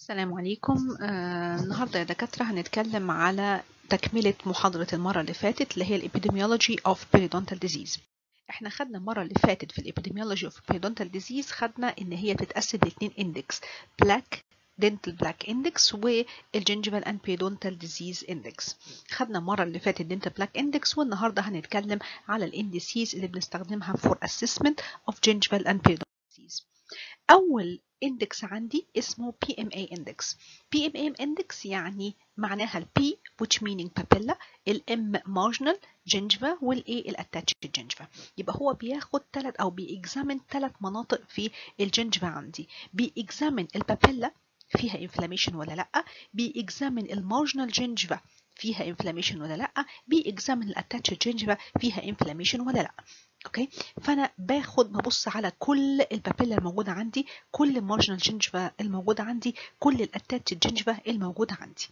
السلام عليكم آه، النهارده يا دكاترة هنتكلم على تكملة محاضرة المرة اللي فاتت اللي هي الابيديميولوجي اوف periodontal disease احنا خدنا المرة اللي فاتت في الابيديميولوجي اوف periodontal disease خدنا ان هي بتتقسم لاتنين اندكس بلاك dental black index والجنجفال and periodontal disease index خدنا المرة اللي فاتت dental black index والنهاردة هنتكلم على الاندسيز اللي بنستخدمها for assessment of gingival and periodontal disease أول اندكس عندي اسمه PMA index PMA index يعني معناها ال P which meaning papilla ال M marginal gingiva وال A ال attached gingiva يبقى هو بياخد ثلاث أو بيexamine ثلاث مناطق في الجنجفة عندي بيexamine البابيلا فيها inflammation ولا لأ بيexamine المارجنال gingiva فيها inflammation ولا لأ بيexamine الاتاتشد gingiva فيها inflammation ولا لأ اوكي فانا باخد ببص على كل البابيلا الموجوده عندي كل المارجنال جنجفا الموجوده عندي كل الاتاتشد جنجفا الموجوده عندي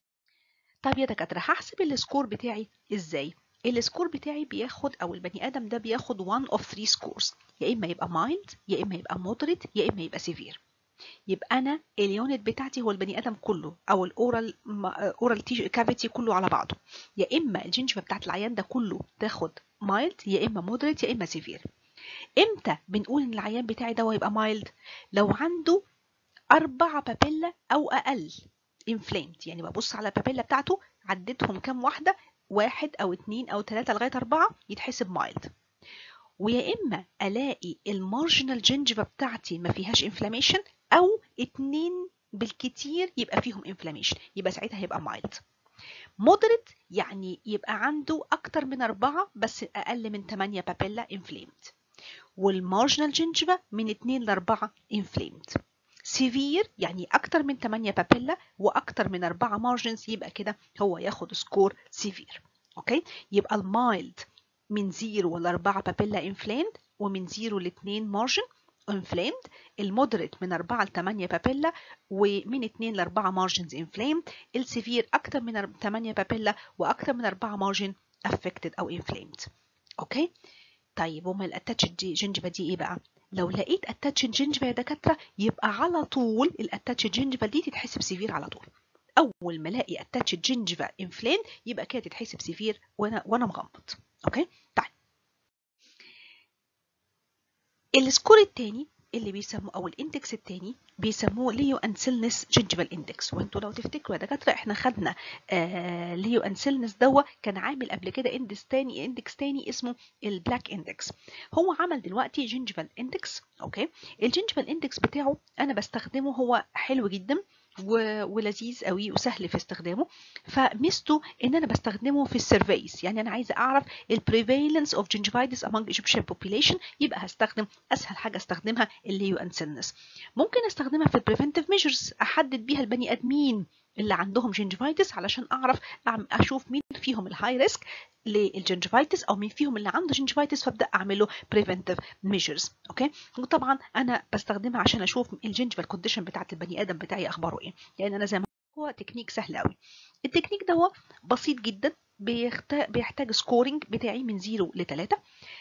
طب يا دكاتره هحسب السكور بتاعي ازاي السكور بتاعي بياخد او البني ادم ده بياخد one of three scores يا اما يبقى mild يا اما يبقى moderate يا اما يبقى severe يبقى انا اليونت بتاعتي هو البني ادم كله او الاورال اورال كافيتي كله على بعضه يا اما الجنجفه بتاعت العيان ده كله تاخد مايلد يا اما مودريت يا اما سيفير امتى بنقول ان العيان بتاعي ده هيبقى مايلد لو عنده أربع بابيلا أو أقل inflamed يعني ببص على البابيلا بتاعته عدتهم كام واحدة واحد أو اتنين أو تلاتة لغاية أربعة يتحسب مايلد ويا إما ألاقي المارجنال جنجفة بتاعتي ما فيهاش inflammation أو اتنين بالكتير يبقى فيهم inflammation يبقى ساعتها هيبقى مايلد مودريت يعني يبقى عنده أكتر من أربعة بس أقل من 8 بابيلا inflamed والمارجنال جنجفا من 2 ل 4 inflamed سيفير يعني أكتر من 8 بابيلا وأكتر من 4 مارجنز يبقى كده هو ياخد سكور سيفير أوكي يبقى المايلد من 0 ل 4 بابيلا inflamed ومن 0 ل 2 مارجن inflamed المودريت من 4 ل 8 بابيلا ومن 2 ل 4 مارجنز inflamed السيفير اكتر من 8 بابيلا واكتر من 4 مارجن affected او inflamed اوكي طيب وما الاتاتشد جنجفا دي ايه بقى لو لقيت اتاتشد جنجفا يا دكاتره يبقى على طول الاتاتشد جنجفا دي تتحسب سيفير على طول اول ما الاقي اتاتشد جنجفا inflamed يبقى كده تتحسب سيفير وانا وانا مغمض اوكي طيب السكور الثاني اللي بيسموه او الاندكس الثاني بيسموه ليو انسلنس جنجفال اندكس وانتوا لو تفتكروا يا دكاتره احنا خدنا آه ليو انسلنس دوا كان عامل قبل كده اندكس تاني اندكس تاني اسمه البلاك اندكس هو عمل دلوقتي جنجفال اندكس اوكي الجنجفال اندكس بتاعه انا بستخدمه هو حلو جدا ولذيذ قوي وسهل في استخدامه فميزته ان انا بستخدمه في السيرفيس يعني انا عايزه اعرف البريفالنس اوف جنجفايتس among Egyptian population يبقى هستخدم اسهل حاجه استخدمها اللي هي انسلنس ممكن استخدمها في البريفنتيف ميجرز احدد بيها البني ادمين اللي عندهم جنجفايتس علشان اعرف اشوف مين فيهم الهاي ريسك للجنجفايتس او مين فيهم اللي عنده جنجفايتس فابدا اعمل له بريفنتيف ميجرز اوكي وطبعا انا بستخدمها عشان اشوف الجنجفال كونديشن بتاعت البني ادم بتاعي اخباره ايه لان انا زي ما هو تكنيك سهل قوي التكنيك ده هو بسيط جدا بيحتاج سكورنج بتاعي من 0 ل 3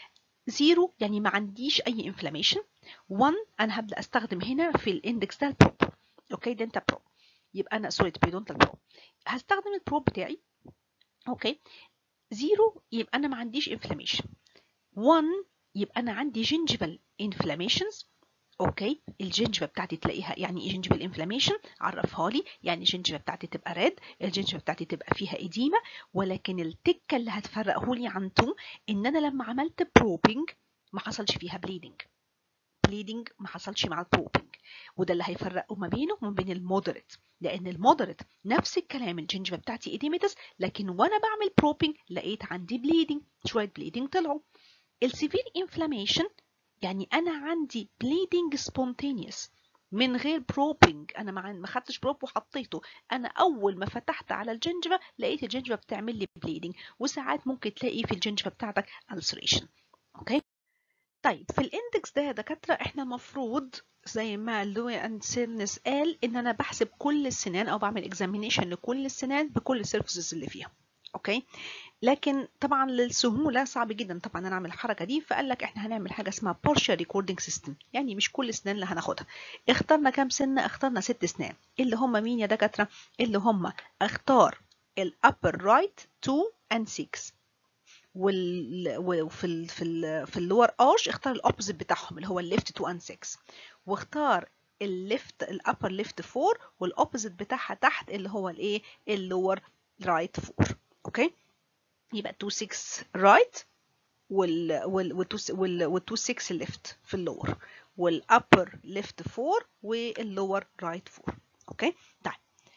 0 يعني ما عنديش اي انفلاميشن 1 انا هبدا استخدم هنا في الاندكس ده البروب اوكي ده انت بروب يبقى انا سوري بريدونتال بروب هستخدم البروب بتاعي اوكي 0 يبقى انا ما عنديش انفلاميشن 1 يبقى انا عندي جنجفال انفلاميشنز اوكي الجنجفه بتاعتي تلاقيها يعني ايه جنجفال انفلاميشن عرفها لي يعني الجنجفه بتاعتي تبقى ريد الجنجفه بتاعتي تبقى فيها اديمه ولكن التكه اللي هتفرقه لي عن تو ان انا لما عملت بروبنج ما حصلش فيها بليدنج بليدنج ما حصلش مع البروبنج وده اللي هيفرقه ما بينه وما بين المودريت لان المودريت نفس الكلام الجنجفه بتاعتي اديمتس لكن وانا بعمل بروبنج لقيت عندي بليدنج شويه بليدنج طلعوا السيفير انفلاميشن يعني انا عندي bleeding spontaneous من غير بروبنج انا ما خدتش بروب وحطيته انا اول ما فتحت على الجنجفه لقيت الجنجفه بتعمل لي bleeding وساعات ممكن تلاقي في الجنجفه بتاعتك ulceration اوكي طيب في الاندكس ده يا دكاتره احنا المفروض زي ما لوي اند سيرنس قال ان انا بحسب كل السنان او بعمل اكزامينيشن لكل السنان بكل السيرفيسز اللي فيها اوكي لكن طبعا للسهوله صعب جدا طبعا انا اعمل الحركه دي فقال لك احنا هنعمل حاجه اسمها partial recording system يعني مش كل سنان اللي هناخدها اخترنا كام سنه اخترنا ست سنان اللي هم مين يا دكاتره اللي هم اختار الابر رايت 2 and 6 وال... وفي ال... في ال... في اللور ارش اختار الاوبوزيت بتاعهم اللي هو الليفت 2 and 6 واختار الليفت الابر ليفت 4 والاوبوزيت بتاعها تحت اللي هو الايه اللور رايت 4 اوكي يبقى 2 6 رايت وال وال وال وال 2 6 ليفت في اللور والابر ليفت 4 واللور رايت 4 اوكي طيب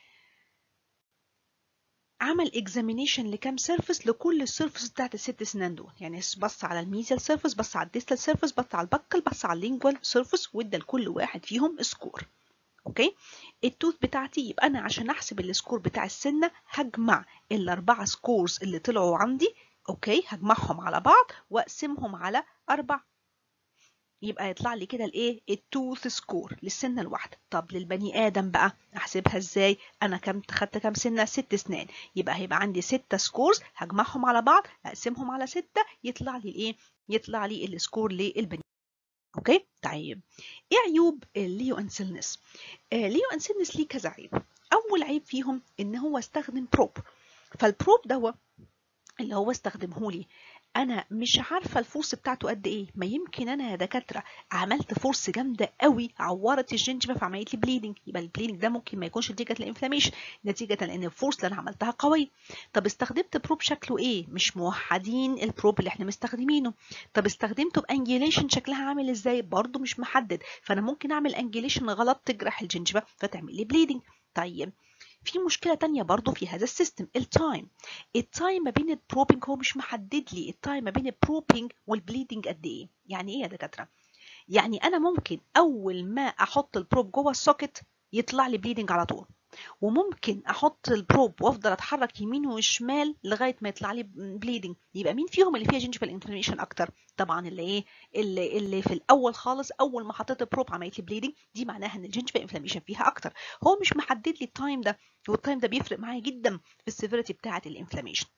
عمل اكزامينيشن لكام سيرفيس لكل السيرفيس بتاعت الست سنان دول يعني بص على الميزيال سيرفيس بص على الديستال سيرفيس بص على البكل بص على اللينجوال سيرفيس وادى لكل واحد فيهم سكور اوكي التوث بتاعتي يبقى انا عشان احسب السكور بتاع السنه هجمع الاربعه سكورز اللي طلعوا عندي اوكي هجمعهم على بعض واقسمهم على اربع يبقى يطلع لي كده الايه التوث سكور للسنه الواحده طب للبني ادم بقى احسبها ازاي انا كام خدت كام سنه ست سنان يبقى هيبقى عندي ستة سكورز هجمعهم على بعض اقسمهم على ستة يطلع لي الايه يطلع لي السكور للبني اوكي طيب ايه عيوب الليو انسلنس آه ليو انسلنس ليه كذا عيب اول عيب فيهم ان هو استخدم بروب فالبروب ده اللي هو استخدمه لي انا مش عارفه الفورس بتاعته قد ايه ما يمكن انا يا دكاتره عملت فورس جامده قوي عورت الجنجبه فعملت لي بليدنج يبقى البليدنج ده ممكن ما يكونش نتيجه الانفلاميشن نتيجه لان الفورس اللي انا عملتها قويه طب استخدمت بروب شكله ايه مش موحدين البروب اللي احنا مستخدمينه طب استخدمته بانجيليشن شكلها عامل ازاي برضه مش محدد فانا ممكن اعمل انجيليشن غلط تجرح الجنجبه فتعمل لي بليدنج طيب في مشكلة تانية برضو في هذا السيستم التايم التايم ما بين البروبينج هو مش محدد لي التايم ما بين البروبينج والبليدنج قد ايه يعني ايه يا دكاترة يعني انا ممكن اول ما احط البروب جوه السوكت يطلع لي بليدنج على طول وممكن احط البروب وافضل اتحرك يمين وشمال لغايه ما يطلع لي بليدنج يبقى مين فيهم اللي فيها جينجيفال انفلاميشن اكتر طبعا اللي ايه اللي, اللي في الاول خالص اول ما حطيت البروب عملت لي بليدنج دي معناها ان الجينجيفال انفلاميشن فيها اكتر هو مش محدد لي التايم ده والتايم ده بيفرق معايا جدا في السيفيريتي بتاعه الانفلاميشن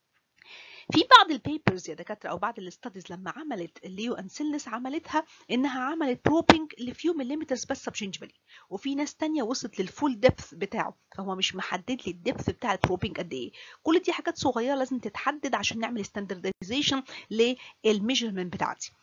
في بعض البيبرز يا دكاتره او بعض الاستاديز لما عملت الليو انسلنس عملتها انها عملت بروبينج لفيو مليمترز بس سبجنجبلي وفي ناس تانية وصلت للفول ديبث بتاعه فهو مش محدد لي الديبث بتاع البروبينج قد ايه كل دي حاجات صغيره لازم تتحدد عشان نعمل ستاندرديزيشن للميجرمنت بتاعتي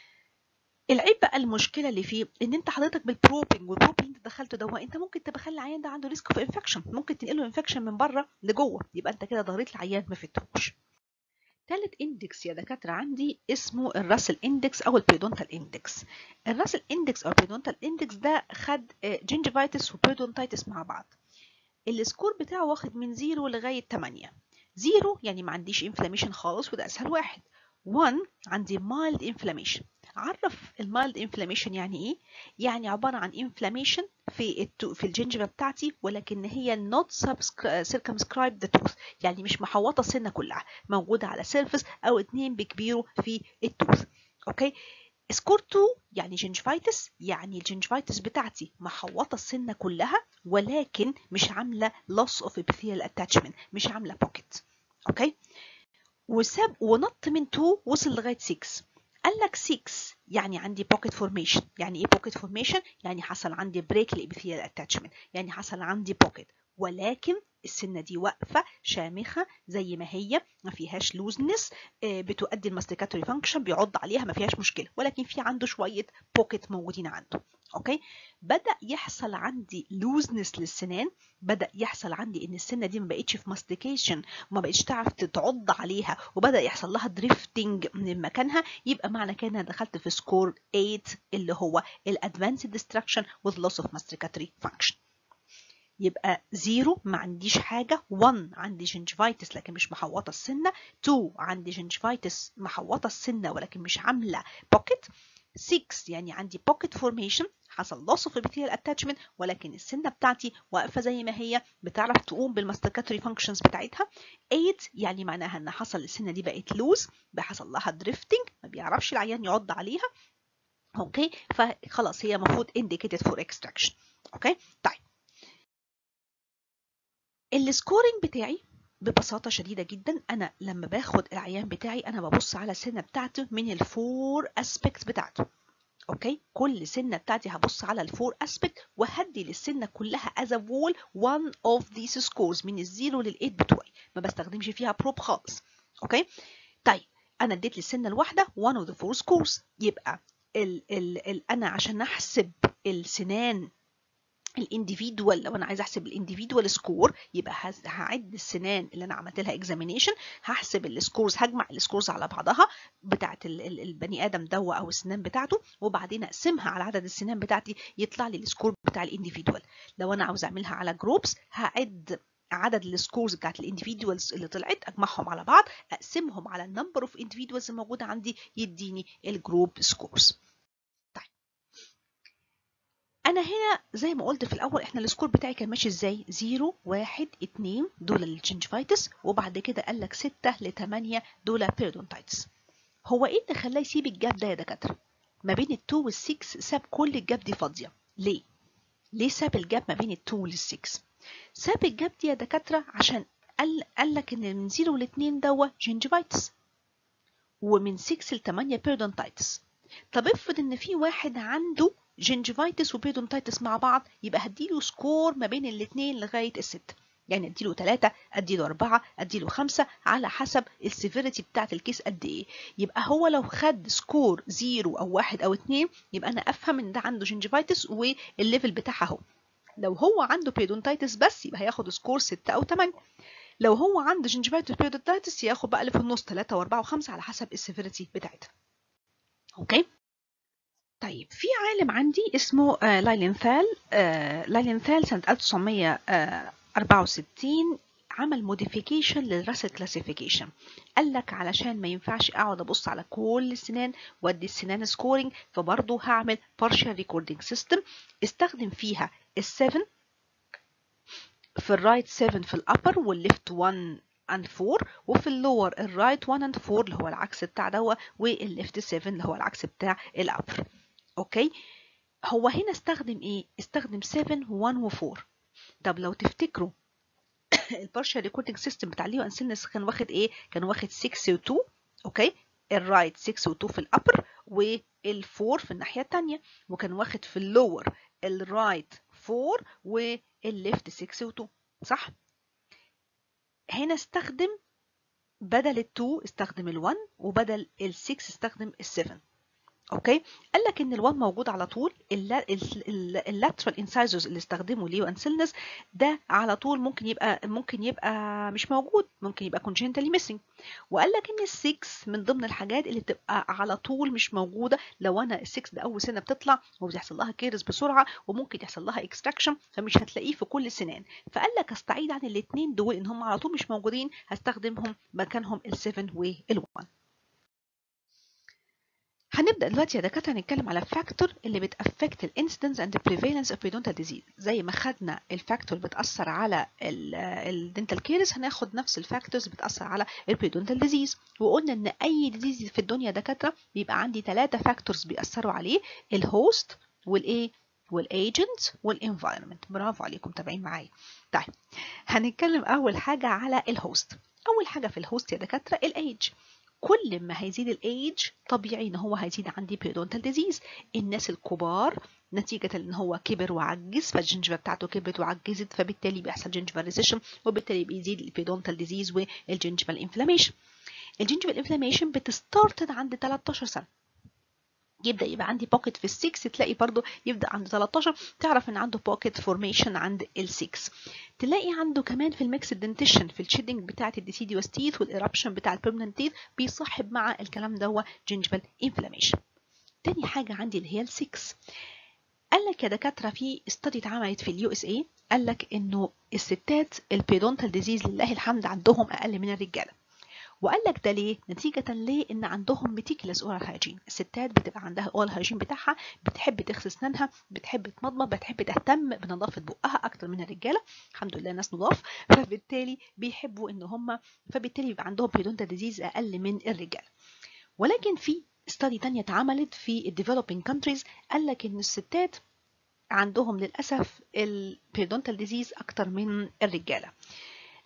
العيب بقى المشكله اللي فيه ان انت حضرتك بالبروبينج والبروب اللي انت دخلته ده انت ممكن تبقى خلي العيان ده عنده ريسك اوف انفكشن ممكن تنقله انفكشن من بره لجوه يبقى انت كده ضريت العيان ما فتهوش تالت اندكس يا دكاترة عندي اسمه الراسل اندكس او البيدونتال اندكس الراسل اندكس او البيدونتال اندكس ده خد جينجيفايتس وبيدونتايتس مع بعض السكور بتاعه واخد من 0 لغاية 8 0 يعني ما عنديش انفلاميشن خالص وده اسهل واحد 1 عندي mild inflammation عرف المايلد انفلاميشن يعني ايه يعني عباره عن انفلاميشن في التو في الجنجبه بتاعتي ولكن هي not circumscribed the tooth يعني مش محوطه السنه كلها موجوده على سيرفيس او اتنين بكبيره في التوث اوكي سكور 2 يعني جنجفايتس يعني الجنجفايتس بتاعتي محوطه السنه كلها ولكن مش عامله loss of epithelial attachment مش عامله pocket اوكي وساب ونط من 2 وصل لغايه 6 قال لك 6 يعني عندي بوكيت فورميشن يعني ايه بوكيت فورميشن يعني حصل عندي بريك للابيثيال اتاتشمنت يعني حصل عندي بوكيت ولكن السنه دي واقفه شامخه زي ما هي ما فيهاش لوزنس بتؤدي الماستيكاتوري فانكشن بيعض عليها ما فيهاش مشكله ولكن في عنده شويه بوكيت موجودين عنده اوكي بدا يحصل عندي لوزنس للسنان بدا يحصل عندي ان السنه دي ما بقتش في ماستيكيشن وما بقتش تعرف تعض عليها وبدا يحصل لها دريفتنج من مكانها يبقى معنى كده انا دخلت في سكور 8 اللي هو الادفانسد ديستراكشن with loss of masticatory function يبقى 0 ما عنديش حاجة 1 عندي جنجفايتس لكن مش محوطة السنة 2 عندي جنجفايتس محوطة السنة ولكن مش عاملة بوكيت 6 يعني عندي بوكيت فورميشن حصل loss of epithelial attachment ولكن السنه بتاعتي واقفه زي ما هي بتعرف تقوم بالماستيكاتوري فانكشنز بتاعتها 8 يعني معناها ان حصل السنه دي بقت لوز حصل لها دريفتنج ما بيعرفش العيان يعض عليها اوكي فخلاص هي المفروض indicated for extraction اوكي طيب السكورينج بتاعي ببساطه شديده جدا انا لما باخد العيان بتاعي انا ببص على السنه بتاعته من الفور اسبيكتس بتاعته اوكي كل سنه بتاعتي هبص على الفور اسبيكت وهدي للسنه كلها as a wall one of these scores من الزيرو للايت بتوعي ما بستخدمش فيها بروب خالص اوكي طيب انا اديت للسنه الواحده one of the four scores يبقى ال ال ال انا عشان احسب السنان الانديفيدوال لو انا عايزه احسب الانديفيدوال سكور يبقى هعد السنان اللي انا عملت لها اكزامينيشن هحسب السكورز هجمع السكورز على بعضها بتاعه البني ادم دوا او السنان بتاعته وبعدين اقسمها على عدد السنان بتاعتي يطلع لي السكور بتاع الانديفيدوال لو انا عاوز اعملها على جروبس هعد عدد السكورز بتاعت الانديفيدوالز اللي طلعت اجمعهم على بعض اقسمهم على النمبر اوف انديفيدوالز الموجوده عندي يديني الجروب سكورز انا هنا زي ما قلت في الاول احنا السكور بتاعي كان ماشي ازاي 0 1 2 دول الجنجفايتس وبعد كده قال لك 6 ل 8 دول بيرودونتايتس هو ايه اللي خلاه يسيب الجاب ده يا دكاتره ما بين ال2 وال6 ساب كل الجاب دي فاضيه ليه ليه ساب الجاب ما بين ال2 وال6 ساب الجاب دي يا دكاتره عشان قال قال لك ان من 0 ل 2 دوا جنجفايتس ومن 6 ل 8 بيرودونتايتس طب افرض ان في واحد عنده جنجفايتس وبيرودونتايتس مع بعض يبقى هديله سكور ما بين الاثنين لغايه الست يعني اديله 3 اديله 4 اديله 5 على حسب السيفيريتي بتاعت الكيس قد ايه يبقى هو لو خد سكور 0 او 1 او 2 يبقى انا افهم ان ده عنده جنجفايتس والليفل بتاعها اهو لو هو عنده بيرودونتايتس بس يبقى هياخد سكور 6 او 8 لو هو عنده جنجفايتس وبيرودونتايتس ياخد بقى اللي في النص 3 و4 و5 على حسب السيفيريتي بتاعتها اوكي طيب في عالم عندي اسمه آه لايلينثال آه لايلينثال سنة 1964 عمل موديفيكيشن للراسل كلاسيفيكيشن قال لك علشان ما ينفعش اقعد ابص على كل السنان وادي السنان سكورنج فبرضه هعمل partial recording system استخدم فيها ال7 في الرايت 7 في الابر والليفت 1 and 4 وفي اللور الرايت 1 and 4 اللي هو العكس بتاع دوا والليفت 7 اللي هو العكس بتاع الابر اوكي هو هنا استخدم ايه استخدم 7 و1 و4 طب لو تفتكروا البارشال ريكوردنج سيستم بتاع ليو انسلنس كان واخد ايه كان واخد 6 و2 اوكي الرايت 6 و2 في الابر وال4 في الناحيه الثانيه وكان واخد في اللور الرايت 4 والليفت 6 و2 صح هنا استخدم بدل ال2 استخدم ال1 وبدل ال6 استخدم ال7 اوكي قال لك ان ال1 موجود على طول اللاترال انسايزرز اللي استخدموا ليو انسلنس ده على طول ممكن يبقى ممكن يبقى مش موجود ممكن يبقى congenital ميسنج وقال لك ان ال6 من ضمن الحاجات اللي بتبقى على طول مش موجوده لو انا ال6 ده اول سنه بتطلع وبيحصل لها كيرز بسرعه وممكن يحصل لها اكستراكشن فمش هتلاقيه في كل السنان فقال لك استعيد عن الاثنين دول ان هم على طول مش موجودين هستخدمهم مكانهم ال7 وال1 هنبدا دلوقتي يا دكاتره نتكلم على الفاكتور اللي بتافكت الانسيدنس اند بريفالنس اوف بيدونتال ديزيز زي ما خدنا الفاكتور بتاثر على الدنتال كيرز هناخد نفس الفاكتورز بتاثر على البيدونتال ديزيز وقلنا ان اي ديزيز في الدنيا دكاتره بيبقى عندي ثلاثه فاكتورز بيأثروا عليه الهوست والايه والايجنت والانفايرمنت برافو عليكم تابعين معايا طيب هنتكلم اول حاجه على الهوست اول حاجه في الهوست يا دكاتره الايج كل ما هيزيد الايج طبيعي ان هو هيزيد عندي بيرودونتال ديزيز الناس الكبار نتيجة ان هو كبر وعجز فالجنجفة بتاعته كبرت وعجزت فبالتالي بيحصل جنجفال ريسيشن وبالتالي بيزيد البيرودونتال ديزيز والجنجفال انفلاميشن الجنجفال انفلاميشن بتستارتد عند 13 سنة يبدا يبقى عندي بوكيت في ال6 تلاقي برضو يبدا عند 13 تعرف ان عنده بوكيت فورميشن عند ال6 تلاقي عنده كمان في الميكس دنتيشن في الشيدنج بتاعه الديسيديوس تيث والإرابشن بتاع البيرمننت تيث بيصاحب مع الكلام ده هو جينجفال انفلاميشن تاني حاجه عندي اللي هي ال6 قال لك يا دكاتره في استدي اتعملت في اليو اس اي قال لك انه الستات البيدونتال ديزيز لله الحمد عندهم اقل من الرجاله وقال لك ده ليه؟ نتيجة ليه إن عندهم ميتيكلس أورال هايجين، الستات بتبقى عندها أورال هايجين بتاعها بتحب تغسل أسنانها، بتحب تمضمض، بتحب تهتم بنظافة بقها أكتر من الرجالة، الحمد لله ناس نضاف، فبالتالي بيحبوا إن هم فبالتالي بيبقى عندهم بيدونتا ديزيز أقل من الرجالة. ولكن في استادي تانية اتعملت في الديفلوبينج كونتريز قال لك إن الستات عندهم للأسف البيدونتال ديزيز أكتر من الرجالة.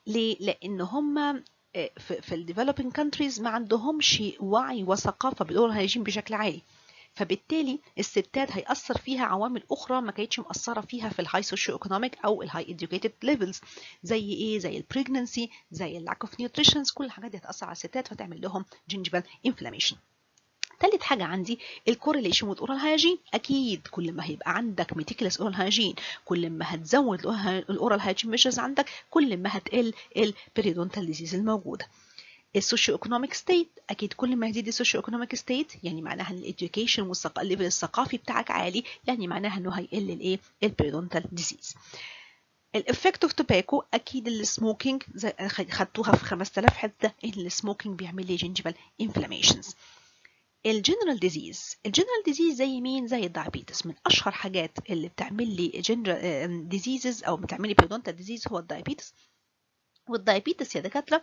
ليه لان هم في, في الديفلوبينج كانتريز ما عندهمش وعي وثقافه بالاورال هايجين بشكل عالي فبالتالي الستات هيأثر فيها عوامل أخرى ما كانتش مأثرة فيها في الهاي سوشيو ايكونوميك أو الهاي educated ليفلز زي إيه زي البريجننسي زي اللاك اوف نيوتريشنز كل الحاجات دي هتأثر على الستات فتعمل لهم جينجيفال انفلاميشن تالت حاجة عندي الكورليشن وذ اورال هايجين أكيد كل ما هيبقى عندك ميتيكلس اورال هايجين كل ما هتزود الاورال هايجين ميجرز عندك كل ما هتقل البريدونتال ديزيز الموجودة السوشيو ايكونوميك ستيت اكيد كل ما يزيد السوشيو ايكونوميك ستيت يعني معناها ان الاديوكيشن والليفل الثقافي بتاعك عالي يعني معناها انه هيقل الايه البريدونتال ديزيز الافكت اوف توباكو اكيد السموكينج خدتوها في 5000 حته ان السموكينج بيعمل لي جينجيفال انفلاميشنز الجنرال ديزيز الجنرال ديزيز زي مين زي الدايابيتس من اشهر حاجات اللي بتعمل لي جنرال ديزيزز او بتعمل لي بريدونتال ديزيز هو الدايابيتس والدايابيتس يا دكاتره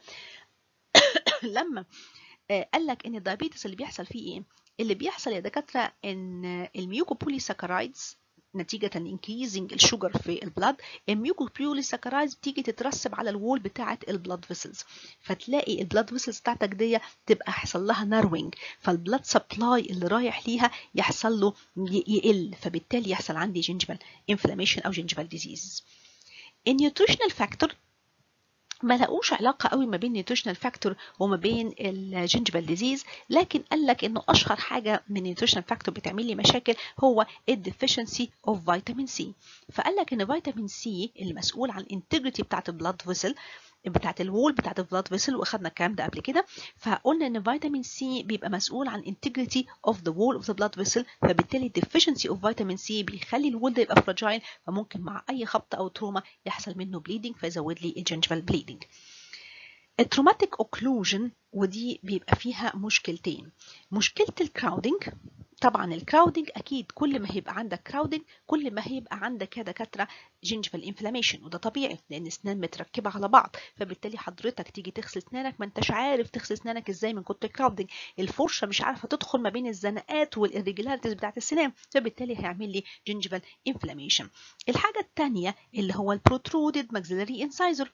لما قال لك ان الدايابيتس اللي بيحصل فيه ايه اللي بيحصل يا دكاتره ان الميوكوبوليساكرايدز نتيجة انكريزنج الشوجر في البلاد الميوكوبوليساكرايدز بتيجي تترسب على الوول بتاعة البلاد فيسلز فتلاقي البلاد فيسلز بتاعتك دي تبقى يحصل لها ناروينج فالبلاد سبلاي اللي رايح ليها يحصل له يقل فبالتالي يحصل عندي جنجبال انفلاميشن او جنجبال ديزيز النيوتريشنال فاكتور ما لقوش علاقة قوي ما بين نيوتريشنال فاكتور وما بين الجنجبال ديزيز لكن قال لك انه اشهر حاجة من نيوتريشنال فاكتور بتعمل لي مشاكل هو الديفيشنسي اوف فيتامين سي فقال لك ان فيتامين سي اللي مسؤول عن الانتجريتي بتاعت البلاد فيسل بتاعت الوول بتاعت البلاد فيسل واخدنا الكلام ده قبل كده فقلنا ان فيتامين سي بيبقى مسؤول عن integrity of the wall of the blood vessel فبالتالي deficiency of vitamin C بيخلي الوول ده يبقى فراجايل فممكن مع اي خبطه او تروما يحصل منه bleeding فيزود لي الجنجفال bleeding التروماتيك اوكلوجن ودي بيبقى فيها مشكلتين مشكله الكراودنج طبعا الكراودنج اكيد كل ما هيبقى عندك كراودنج كل ما هيبقى عندك يا دكاتره جينجفال انفلاميشن وده طبيعي لان اسنان متركبه على بعض فبالتالي حضرتك تيجي تغسل اسنانك ما انتش عارف تغسل اسنانك ازاي من كتر الكراودنج الفرشه مش عارفه تدخل ما بين الزنقات والirregularities بتاعت السنان فبالتالي هيعمل لي جينجفال انفلاميشن الحاجه الثانيه اللي هو البروترودد ماكسيلاري انسايزر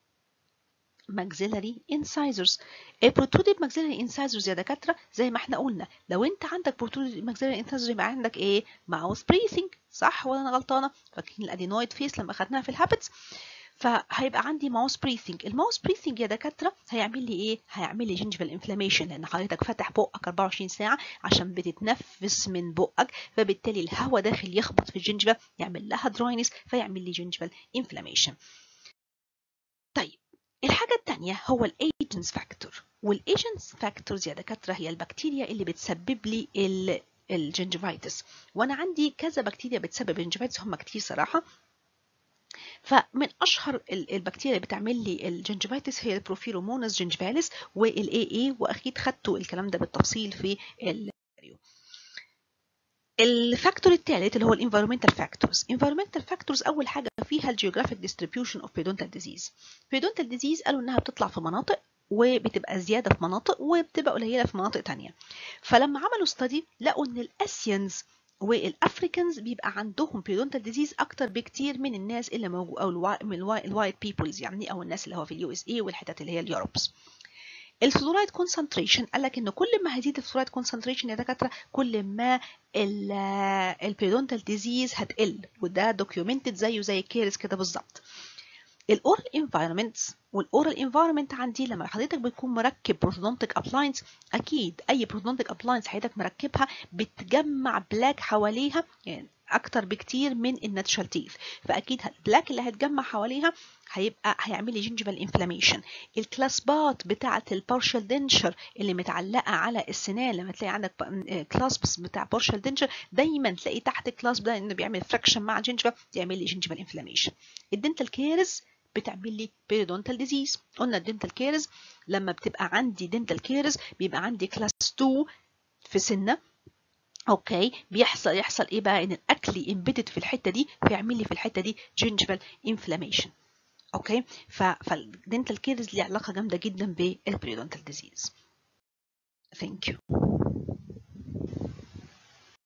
maxillary incisors البروترودد maxillary incisors يا دكاتره زي ما احنا قلنا لو انت عندك بروترودد maxillary incisors يبقى عندك ايه ماوس بريسنج صح ولا انا غلطانه فاكرين الادينويد فيس لما اخدناها في الهابتس فهيبقى عندي ماوس بريثنج الماوس بريثنج يا دكاتره هيعمل لي ايه هيعمل لي جنجفال انفلاميشن لان حضرتك فاتح بقك 24 ساعه عشان بتتنفس من بقك فبالتالي الهواء داخل يخبط في الجنجفه يعمل لها دراينس فيعمل لي جنجفال انفلاميشن طيب الحاجة الثانية هو الايجنتس فاكتور والايجنتس فاكتورز يا دكاترة هي البكتيريا اللي بتسبب لي الجنجفايتس وانا عندي كذا بكتيريا بتسبب الجنجفايتس هم كتير صراحة فمن اشهر البكتيريا اللي بتعمل لي الجنجفايتس هي البروفيروموناس جنجفاليس والاي اي واكيد خدتوا الكلام ده بالتفصيل في الفيديو الفاكتور الثالث اللي هو الانفيرومنتال فاكتورز environmental فاكتورز اول حاجه فيها الجيوغرافيك ديستريبيوشن اوف بيدونتال ديزيز بيدونتال ديزيز قالوا انها بتطلع في مناطق وبتبقى زياده في مناطق وبتبقى قليله في مناطق تانية فلما عملوا ستادي لقوا ان الاسيانز والافريكانز بيبقى عندهم بيدونتال ديزيز اكتر بكتير من الناس اللي موجود او الوايت بيبلز يعني او الناس اللي هو في اليو اس اي والحتت اللي هي اليوروبس الفلورايد كونسنتريشن قال لك ان كل ما هيزيد الفلورايد كونسنتريشن يا دكاتره كل ما البيدونتال ديزيز هتقل وده دوكيومنتد زيه زي الكيرس كده بالظبط الاورال انفايرمنتس والاورال انفايرمنت عندي لما حضرتك بتكون مركب بروتودونتيك ابلاينس اكيد اي بروتودونتيك ابلاينس حضرتك مركبها بتجمع بلاك حواليها يعني اكتر بكتير من الناتشرال تيث فاكيد البلاك اللي هتجمع حواليها هيبقى هيعمل لي جينجيفال انفلاميشن الكلاسبات بتاعه البارشال دنشر اللي متعلقه على السنان لما تلاقي عندك كلاسبس بتاع بارشال دنشر دايما تلاقي تحت الكلاسب ده انه بيعمل فراكشن مع جينجيفال يعمل لي جينجيفال انفلاميشن الدنتال كيرز بتعمل لي بيريدونتال ديزيز قلنا الدنتال كيرز لما بتبقى عندي دنتال كيرز بيبقى عندي كلاس 2 في سنه اوكي بيحصل يحصل ايه بقى ان الاكل امبيدد في الحته دي فيعمل لي في الحته دي جينجيفال انفلاميشن اوكي فالدنتال كيرز ليه علاقه جامده جدا بالبريدونتال ديزيز ثانك يو